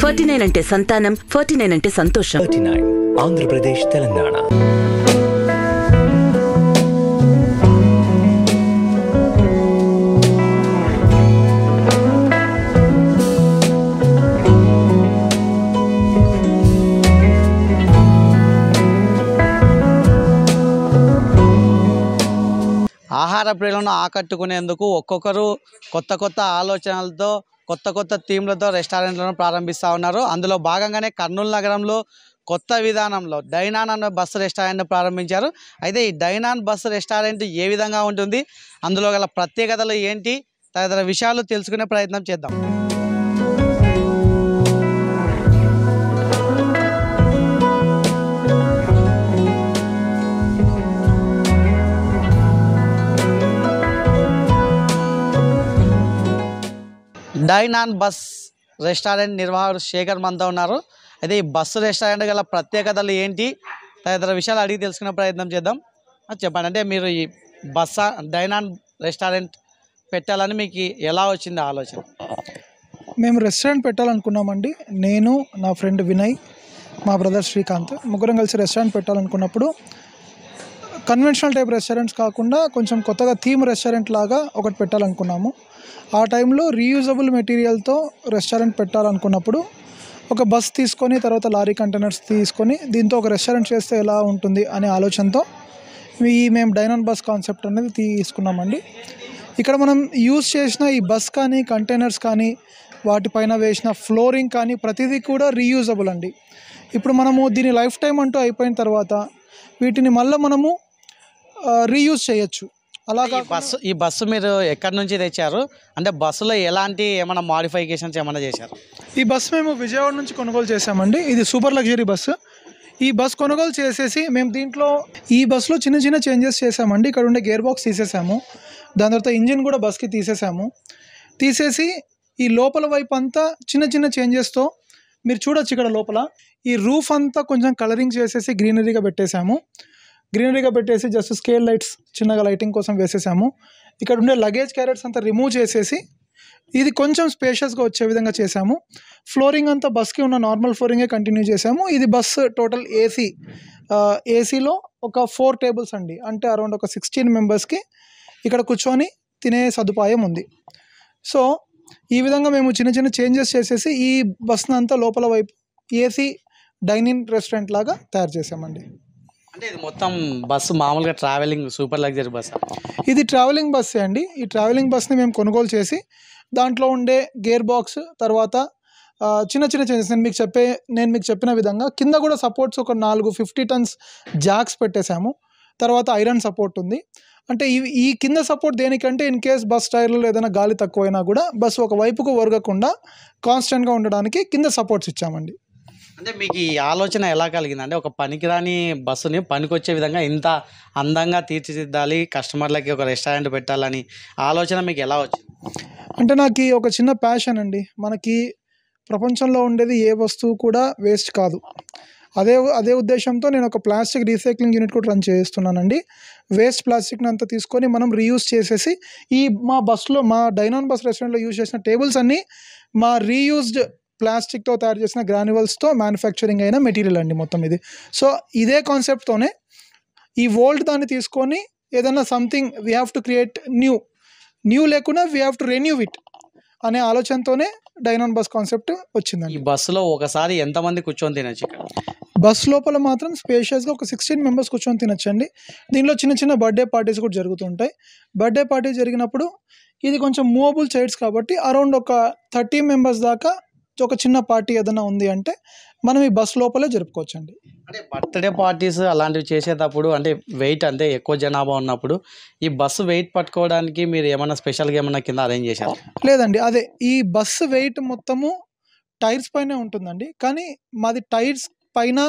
forty nine అంటే సంతానం forty nine అంటే సంతోషం థర్టీ నైన్ ఆంధ్రప్రదేశ్ తెలంగాణ ఆహార ప్రియులను ఆకట్టుకునేందుకు ఒక్కొక్కరు కొత్త కొత్త ఆలోచనలతో కొత్త కొత్త థీమ్లతో రెస్టారెంట్లను ప్రారంభిస్తూ ఉన్నారు అందులో భాగంగానే కర్నూలు నగరంలో కొత్త విధానంలో డైనాన్ అనే బస్సు రెస్టారెంట్ ప్రారంభించారు అయితే ఈ డైనాన్ బస్సు రెస్టారెంట్ ఏ విధంగా ఉంటుంది అందులో గల ప్రత్యేకతలు ఏంటి తదితర విషయాలు తెలుసుకునే ప్రయత్నం చేద్దాం డైనాన్ బస్ రెస్టారెంట్ నిర్వాహకుడు శేఖర్ మనతో ఉన్నారు అయితే ఈ బస్సు రెస్టారెంట్ గల ప్రత్యేకతలు ఏంటి తదితర విషయాలు అడిగి తెలుసుకునే ప్రయత్నం చేద్దాం ఆ, చెప్పండి అంటే మీరు ఈ బస్సా డైనాన్ రెస్టారెంట్ పెట్టాలని మీకు ఎలా వచ్చింది ఆలోచన మేము రెస్టారెంట్ పెట్టాలనుకున్నామండి నేను నా ఫ్రెండ్ వినయ్ మా బ్రదర్ శ్రీకాంత్ ముగ్గురం కలిసి రెస్టారెంట్ పెట్టాలనుకున్నప్పుడు కన్వెన్షనల్ టైప్ రెస్టారెంట్స్ కాకుండా కొంచెం కొత్తగా థీమ్ రెస్టారెంట్ లాగా ఒకటి పెట్టాలనుకున్నాము ఆ టైంలో రీయూజబుల్ మెటీరియల్తో రెస్టారెంట్ పెట్టాలనుకున్నప్పుడు ఒక బస్ తీసుకొని తర్వాత లారీ కంటైనర్స్ తీసుకొని దీంతో ఒక రెస్టారెంట్ చేస్తే ఎలా ఉంటుంది అనే ఆలోచనతో ఈ మేము డైనాన్ బస్ కాన్సెప్ట్ అనేది తీసుకున్నామండి ఇక్కడ మనం యూజ్ చేసిన ఈ బస్ కానీ కంటైనర్స్ కానీ వాటిపైన వేసిన ఫ్లోరింగ్ కానీ ప్రతిదీ కూడా రీయూజబుల్ అండి ఇప్పుడు మనము దీని లైఫ్ టైం అంటూ అయిపోయిన తర్వాత వీటిని మళ్ళీ మనము రీయూజ్ చేయొచ్చు ఈ అలాగా బస్సు ఈ బస్సు మీరు ఎక్కడి నుంచి తెచ్చారు అంటే బస్సులో ఎలాంటి ఏమైనా మాడిఫికేషన్స్ ఏమైనా చేశారు ఈ బస్ మేము విజయవాడ నుంచి కొనుగోలు చేసామండి ఇది సూపర్ లగ్జరీ బస్సు ఈ బస్ కొనుగోలు చేసేసి మేము దీంట్లో ఈ బస్సులో చిన్న చిన్న చేంజెస్ చేసామండి ఇక్కడ ఉండే గేర్ బాక్స్ తీసేసాము దాని తర్వాత ఇంజిన్ కూడా బస్కి తీసేసాము తీసేసి ఈ లోపల వైపు అంతా చిన్న చిన్న చేంజెస్తో మీరు చూడొచ్చు ఇక్కడ లోపల ఈ రూఫ్ అంతా కొంచెం కలరింగ్ చేసేసి గ్రీనరీగా పెట్టేశాము గ్రీనరీగా పెట్టేసి జస్ట్ స్కేల్ లైట్స్ చిన్నగా లైటింగ్ కోసం వేసేసాము ఇక్కడ ఉండే లగేజ్ క్యారెట్స్ అంతా రిమూవ్ చేసేసి ఇది కొంచెం స్పేషియస్గా వచ్చే విధంగా చేసాము ఫ్లోరింగ్ అంతా బస్కి ఉన్న నార్మల్ ఫ్లోరింగే కంటిన్యూ చేసాము ఇది బస్ టోటల్ ఏసీ ఏసీలో ఒక ఫోర్ టేబుల్స్ అండి అంటే అరౌండ్ ఒక సిక్స్టీన్ మెంబర్స్కి ఇక్కడ కూర్చొని తినే సదుపాయం ఉంది సో ఈ విధంగా మేము చిన్న చిన్న చేంజెస్ చేసేసి ఈ బస్ని అంతా లోపల వైపు ఏసీ డైనింగ్ రెస్టారెంట్ లాగా తయారు చేసామండి అంటే ఇది మొత్తం బస్సు మామూలుగా ట్రావెలింగ్ సూపర్ లగ్జరీ బస్ ఇది ట్రావెలింగ్ బస్సే అండి ఈ ట్రావెలింగ్ బస్ని మేము కొనుగోలు చేసి దాంట్లో ఉండే గేర్ బాక్స్ తర్వాత ఆ, చిన్న చిన్న చేంజెస్ నేను మీకు చెప్పే నేను మీకు చెప్పిన విధంగా కింద కూడా సపోర్ట్స్ ఒక నాలుగు ఫిఫ్టీ టన్స్ జాక్స్ పెట్టేశాము తర్వాత ఐరన్ సపోర్ట్ ఉంది అంటే ఈ ఈ కింద సపోర్ట్ దేనికంటే ఇన్ కేస్ బస్ టైర్లో ఏదైనా గాలి తక్కువైనా కూడా బస్సు ఒక వైపుకు ఒరగకుండా కాన్స్టెంట్గా ఉండడానికి కింద సపోర్ట్స్ ఇచ్చామండి అంటే మీకు ఈ ఆలోచన ఎలా కలిగింది అంటే ఒక పనికిరాని బస్సుని పనికొచ్చే విధంగా ఇంత అందంగా తీర్చిదిద్దాలి కస్టమర్లకి ఒక రెస్టారెంట్ పెట్టాలని ఆలోచన మీకు ఎలా వచ్చింది అంటే నాకు ఈ ఒక చిన్న ప్యాషన్ అండి మనకి ప్రపంచంలో ఉండేది ఏ వస్తువు కూడా వేస్ట్ కాదు అదే అదే ఉద్దేశంతో నేను ఒక ప్లాస్టిక్ రీసైక్లింగ్ యూనిట్ కూడా రన్ చేస్తున్నానండి వేస్ట్ ప్లాస్టిక్ని అంతా తీసుకొని మనం రీయూస్ చేసేసి ఈ మా బస్సులో మా డైనాన్ బస్ రెస్టారెంట్లో యూజ్ చేసిన టేబుల్స్ అన్నీ మా రీయూజ్డ్ ప్లాస్టిక్తో తయారు చేసిన గ్రాన్యువల్స్తో మ్యానుఫ్యాక్చరింగ్ అయిన మెటీరియల్ అండి మొత్తం ఇది సో ఇదే కాన్సెప్ట్తోనే ఈ ఓల్డ్ దాన్ని తీసుకొని ఏదైనా something we have to create new new లేకుండా we have to renew it అనే ఆలోచనతోనే డైనాన్ బస్ కాన్సెప్ట్ ఈ వచ్చిందండి బస్సులో ఒకసారి ఎంతమంది కూర్చొని తినచ్చు ఇక్కడ బస్ లోపల మాత్రం స్పేషియస్గా ఒక సిక్స్టీన్ మెంబర్స్ కూర్చొని తినొచ్చండి దీనిలో చిన్న చిన్న బర్త్డే పార్టీస్ కూడా జరుగుతుంటాయి బర్త్డే పార్టీ జరిగినప్పుడు ఇది కొంచెం మూవబుల్ చైర్స్ కాబట్టి అరౌండ్ ఒక థర్టీ మెంబర్స్ దాకా ఒక చిన్న పార్టీ ఏదైనా ఉంది అంటే మనం ఈ బస్ లోపలే జరుపుకోవచ్చండి అంటే బర్త్డే పార్టీస్ అలాంటివి చేసేటప్పుడు అంటే వెయిట్ అంటే ఎక్కువ జనాభా ఉన్నప్పుడు ఈ బస్సు వెయిట్ పట్టుకోవడానికి మీరు ఏమైనా స్పెషల్గా ఏమైనా కింద అరేంజ్ చేశారు లేదండి అదే ఈ బస్సు వెయిట్ మొత్తము టైర్స్ పైనే ఉంటుందండి కానీ మాది టైర్స్ పైన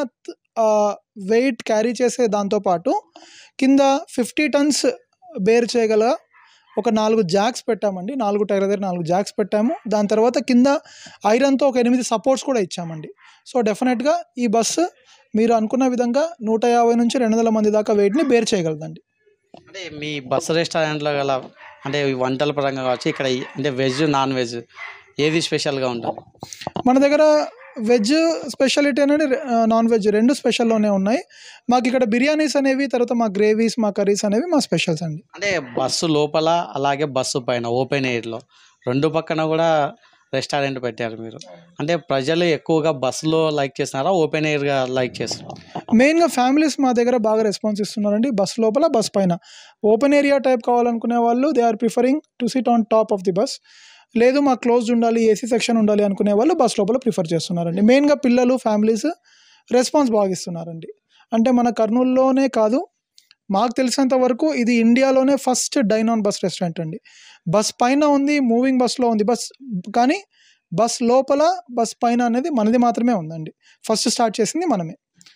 వెయిట్ క్యారీ చేసే దాంతోపాటు కింద ఫిఫ్టీ టన్స్ బేర్ చేయగల ఒక నాలుగు జాక్స్ పెట్టామండి నాలుగు టైర్ల దగ్గర నాలుగు జాక్స్ పెట్టాము దాని తర్వాత కింద ఐరన్తో ఒక ఎనిమిది సపోర్ట్స్ కూడా ఇచ్చామండి సో డెఫినెట్గా ఈ బస్సు మీరు అనుకున్న విధంగా నూట యాభై నుంచి రెండు వందల మంది దాకా వెయిట్ని బేర్ చేయగలదండి అంటే మీ బస్సు రెస్టారెంట్లో గల అంటే ఈ వంటల పరంగా కావచ్చు ఇక్కడ ఈ- అంటే వెజ్ నాన్ వెజ్ ఏది స్పెషల్గా ఉంటుంది మన దగ్గర వెజ్ స్పెషాలిటీ అనేది నాన్ వెజ్ రెండు స్పెషల్లోనే ఉన్నాయి మాకు ఇక్కడ బిర్యానీస్ అనేవి తర్వాత మా గ్రేవీస్ మా కర్రీస్ అనేవి మా స్పెషల్స్ అండి అంటే బస్సు లోపల అలాగే బస్సు పైన ఓపెన్ ఎయిర్లో రెండు పక్కన కూడా రెస్టారెంట్ పెట్టారు మీరు అంటే ప్రజలు ఎక్కువగా బస్సులో లైక్ చేస్తున్నారా ఓపెన్ ఎయిర్గా లైక్ చేస్తున్నారా మెయిన్గా ఫ్యామిలీస్ మా దగ్గర బాగా రెస్పాన్స్ ఇస్తున్నారండి బస్ లోపల బస్ పైన ఓపెన్ ఏరియా టైప్ కావాలనుకునే వాళ్ళు they are preferring to sit on top of the bus లేదు మాకు క్లోజ్డ్ ఉండాలి ఏసీ సెక్షన్ ఉండాలి అనుకునే వాళ్ళు బస్ లోపల ప్రిఫర్ చేస్తున్నారండి మెయిన్గా పిల్లలు ఫ్యామిలీస్ రెస్పాన్స్ బాగా ఇస్తున్నారండి అంటే మన కర్నూలులోనే కాదు మాకు తెలిసినంత వరకు ఇది ఇండియాలోనే first dine on bus restaurant అండి బస్ పైన ఉంది మూవింగ్ బస్లో ఉంది బస్ కానీ బస్ లోపల బస్ పైన అనేది మనది మాత్రమే ఉందండి ఫస్ట్ స్టార్ట్ చేసింది మనమే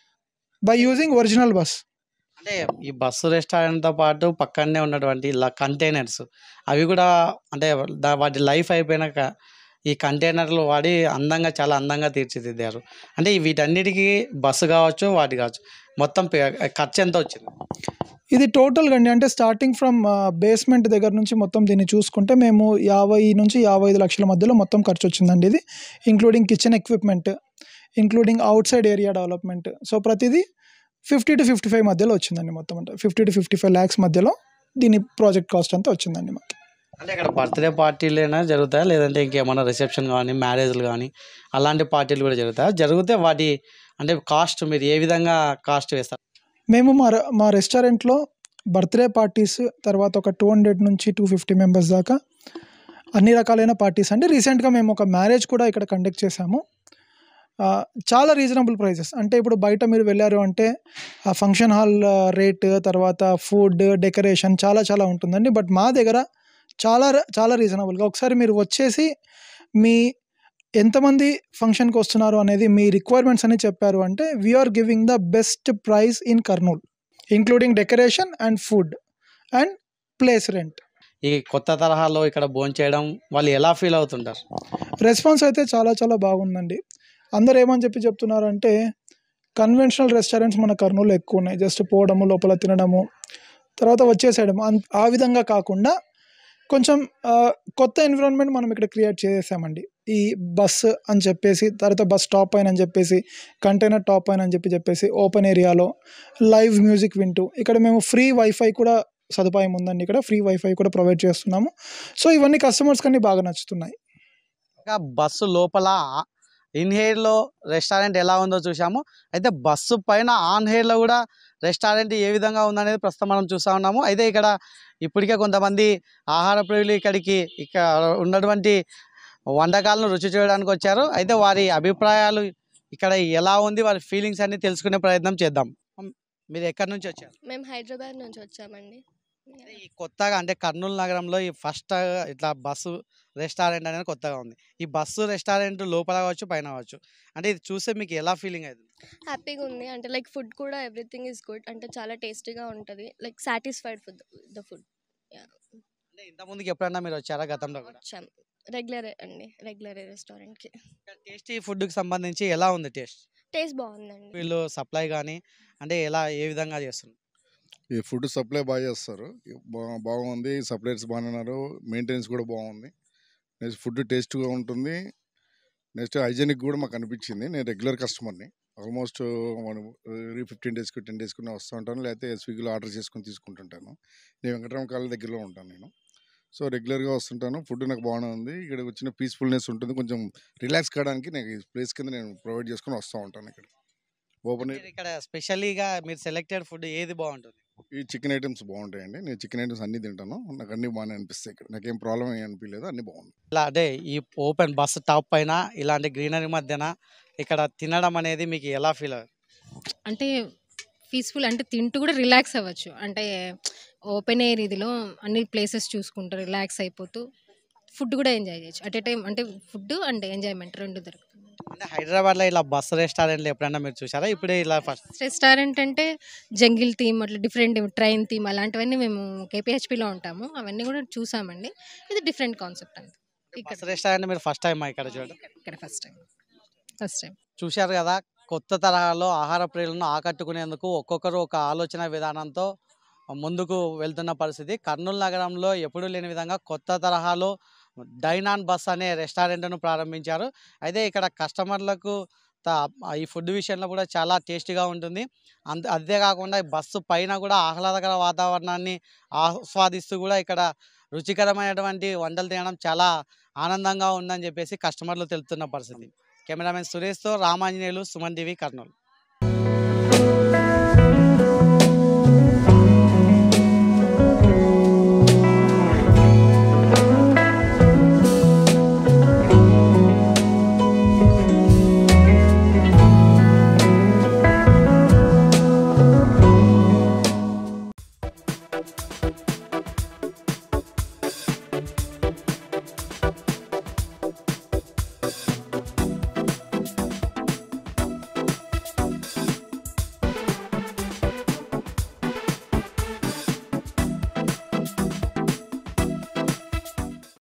బై యూజింగ్ ఒరిజినల్ బస్ అంటే ఈ బస్సు రెస్టారెంట్తో పాటు పక్కనే ఉన్నటువంటి ఇలా కంటైనర్స్ అవి కూడా అంటే దా- వాటి లైఫ్ అయిపోయినాక ఈ కంటైనర్లు వాడి అందంగా చాలా అందంగా తీర్చిదిద్దారు అంటే ఈ వీటన్నిటికీ బస్సు కావచ్చు వాటి కావచ్చు మొత్తం పే- ఖర్చు ఎంత వచ్చింది ఇది టోటల్గా అండి అంటే స్టార్టింగ్ ఫ్రమ్ బేస్మెంట్ దగ్గర నుంచి మొత్తం దీన్ని చూసుకుంటే మేము యాభై నుంచి యాభై ఐదు లక్షల మధ్యలో మొత్తం ఖర్చు వచ్చిందండి ఇది including kitchen equipment including outside area development so ప్రతిదీ ఫిఫ్టీ టు ఫిఫ్టీ ఫైవ్ మధ్యలో వచ్చిందండి మొత్తం అంటే fifty to fifty five lakhs మధ్యలో దీని ప్రాజెక్ట్ కాస్ట్ అంతా వచ్చిందండి మాకు అంటే ఇక్కడ బర్త్డే పార్టీలైనా జరుగుతాయా లేదంటే ఇంకేమైనా రిసెప్షన్ కానీ మ్యారేజ్లు కానీ అలాంటి పార్టీలు కూడా జరుగుతాయా జరిగితే వాటి అంటే కాస్ట్ మీరు ఏ విధంగా కాస్ట్ వేస్తారు మేము మా రె- మా రెస్టారెంట్లో బర్త్డే పార్టీస్ తర్వాత ఒక టూ హండ్రెడ్ నుంచి టూ ఫిఫ్టీ మెంబర్స్ దాకా అన్ని రకాలైన పార్టీస్ అండి రీసెంట్గా మేము ఒక మ్యారేజ్ కూడా ఇక్కడ కండక్ట్ చేశాము ఆ, చాలా రీజనబుల్ ప్రైజెస్ అంటే ఇప్పుడు బయట మీరు వెళ్ళారు అంటే ఆ ఫంక్షన్ హాల్ రేట్ తర్వాత ఫుడ్ డెకరేషన్ చాలా చాలా ఉంటుందండి బట్ మా దగ్గర చాలా ర- చాలా రీజనబుల్గా ఒకసారి మీరు వచ్చేసి మీ ఎంతమంది ఫంక్షన్కి వస్తున్నారు అనేది మీ రిక్వైర్మెంట్స్ అని చెప్పారు అంటే we are giving the best price in Kurnool including decoration and food and place rent ఈ కొత్త తరహాలో ఇక్కడ భోంచేయడం వాళ్ళు ఎలా ఫీల్ అవుతుంటారు రెస్పాన్స్ అయితే చాలా చాలా బాగుందండి అందరు ఏమని చెప్పి చెప్తున్నారంటే కన్వెన్షనల్ రెస్టారెంట్స్ మన కర్నూలులో ఎక్కువ ఉన్నాయి జస్ట్ పోవడము లోపల తినడము తర్వాత వచ్చేసేయడం అన్- ఆ విధంగా కాకుండా కొంచెం ఆ, కొత్త ఎన్విరాన్మెంట్ మనం ఇక్కడ క్రియేట్ చేసామండి ఈ బస్ అని చెప్పేసి తర్వాత బస్ టాప్ పైన అని చెప్పేసి కంటైనర్ టాప్ పైన అని చెప్పి చెప్పేసి ఓపెన్ ఏరియాలో లైవ్ మ్యూజిక్ వింటూ ఇక్కడ మేము ఫ్రీ వైఫై కూడా సదుపాయం ఉందండి ఇక్కడ ఫ్రీ వైఫై కూడా ప్రొవైడ్ చేస్తున్నాము సో ఇవన్నీ కస్టమర్స్ కన్నీ బాగా నచ్చుతున్నాయి ఇంకా బస్సు లోపల ఇన్ హెయిర్లో రెస్టారెంట్ ఎలా ఉందో చూసాము అయితే బస్సు పైన ఆన్ హెయిర్లో కూడా రెస్టారెంట్ ఏ విధంగా ఉందనేది ప్రస్తుతం మనం చూస్తూ ఉన్నాము అయితే ఇక్కడ ఇప్పటికే కొంతమంది ఆహార ప్రియులు ఇక్కడికి ఇక్కడ ఉన్నటువంటి వంటకాలను రుచి చూడడానికి వచ్చారు అయితే వారి అభిప్రాయాలు ఇక్కడ ఎలా ఉంది వారి ఫీలింగ్స్ అన్ని తెలుసుకునే ప్రయత్నం చేద్దాం మీరు ఎక్కడి నుంచి వచ్చారు మేము హైదరాబాద్ నుంచి వచ్చామండి అంటే ఈ కొత్తగా అంటే కర్నూలు నగరంలో ఈ ఫస్ట్ ఇట్లా బస్సు రెస్టారెంట్ అనేది కొత్తగా ఉంది ఈ బస్సు రెస్టారెంట్ లోపల కావచ్చు పైన కావచ్చు అంటే ఇది చూస్తే మీకు ఎలా ఫీలింగ్ అవుతుంది హ్యాపీగా ఉంది అంటే లైక్ ఫుడ్ కూడా ఎవ్రీథింగ్ ఈజ్ గుడ్ అంటే చాలా టేస్టీగా ఉంటుంది like satisfied food the food అంటే ఇంత ముందుకి ఎప్పుడన్నా మీరు వచ్చారా గతంలో కూడా వచ్చాం రెగ్యులర్ అండి రెగ్యులర్ రెస్టారెంట్కి టేస్టీ ఫుడ్కి సంబంధించి ఎలా ఉంది టేస్ట్ టేస్ట్ బాగుందండి వీళ్ళు సప్లై కానీ అంటే ఎలా ఏ విధంగా చేస్తున్నారు ఈ ఫుడ్ సప్లై బాగా చేస్తారు బా- బాగుంది సప్లైర్స్ బాగానే ఉన్నారు మెయింటెనెన్స్ కూడా బాగుంది నెక్స్ట్ ఫుడ్ టేస్ట్గా ఉంటుంది నెక్స్ట్ హైజెనిక్ కూడా మాకు అనిపించింది నేను రెగ్యులర్ కస్టమర్ని ఆల్మోస్ట్ ఫిఫ్టీన్ డేస్కి టెన్ డేస్కి నేను వస్తూ ఉంటాను లేకపోతే స్విగ్గీలో ఆర్డర్ చేసుకొని తీసుకుంటుంటాను నేను వెంకటరామ కాలేజ్ దగ్గరలో ఉంటాను నేను సో రెగ్యులర్గా వస్తుంటాను ఫుడ్ నాకు బాగానే ఉంది ఇక్కడ వచ్చిన పీస్ఫుల్నెస్ ఉంటుంది కొంచెం రిలాక్స్ కావడానికి నాకు ఈ ప్లేస్ కింద నేను ప్రొవైడ్ చేసుకొని వస్తూ ఉంటాను ఇక్కడ ఓపెన్ మీరు ఇక్కడ స్పెషల్లీగా మీరు సెలెక్టెడ్ ఫుడ్ ఏది బాగుంటుంది ఈ చికెన్ ఐటమ్స్ బాగుంటాయండి నేను చికెన్ ఐటమ్స్ అన్ని తింటాను నాకు అన్ని బాగానే అనిపిస్తాయి ఇక్కడ నాకేం ప్రాబ్లం ఏం అనిపించలేదు అన్ని బాగుంది ఇలా అంటే ఈ ఓపెన్ బస్ టాప్ పైన ఇలాంటి గ్రీనరీ మధ్యన ఇక్కడ తినడం అనేది మీకు ఎలా ఫీల్ అవుతుంది అంటే పీస్ఫుల్ అంటే తింటూ కూడా రిలాక్స్ అవ్వచ్చు అంటే ఓపెన్ ఎయిర్ ఇదిలో అన్ని ప్లేసెస్ చూసుకుంటూ రిలాక్స్ అయిపోతూ ఫుడ్ కూడా ఎంజాయ్ చేయొచ్చు అట్ ఏ టైం అంటే ఫుడ్ అండ్ ఎంజాయ్మెంట్ రెండు దొరుకుతుంది అంటే హైదరాబాద్లో ఇలా బస్ రెస్టారెంట్లు ఎప్పుడైనా మీరు చూసారా ఇప్పుడే ఇలా ఫస్ట్ రెస్టారెంట్ అంటే జంగిల్ థీమ్ అట్లా డిఫరెంట్ ట్రైన్ థీమ్ అలాంటివన్నీ మేము కేపీహెచ్పిలో ఉంటాము అవన్నీ కూడా చూసామండి ఇది డిఫరెంట్ కాన్సెప్ట్ అంతే ఇక్కడ బస్ రెస్టారెంట్ మీరు ఫస్ట్ టైం ఇక్కడ చూడండి ఇక్కడ ఫస్ట్ టైం ఫస్ట్ టైం చూశారు కదా కొత్త తరహాలో ఆహార ప్రియులను ఆకట్టుకునేందుకు ఒక్కొక్కరు ఒక ఆలోచన విధానంతో ముందుకు వెళ్తున్న పరిస్థితి కర్నూలు నగరంలో ఎప్పుడూ లేని విధంగా కొత్త తరహాలో డైనాన్ బస్ అనే రెస్టారెంట్ను ప్రారంభించారు అయితే ఇక్కడ కస్టమర్లకు త- ఈ ఫుడ్ విషయంలో కూడా చాలా టేస్టీగా ఉంటుంది అంత అంతేకాకుండా ఈ బస్సు పైన కూడా ఆహ్లాదకర వాతావరణాన్ని ఆస్వాదిస్తూ కూడా ఇక్కడ రుచికరమైనటువంటి వంటలు తినడం చాలా ఆనందంగా ఉందని చెప్పేసి కస్టమర్లు తెలుపుతున్న పరిస్థితి కెమెరామెన్ సురేష్తో రామాంజనేయులు సుమన్ టీవీ కర్నూలు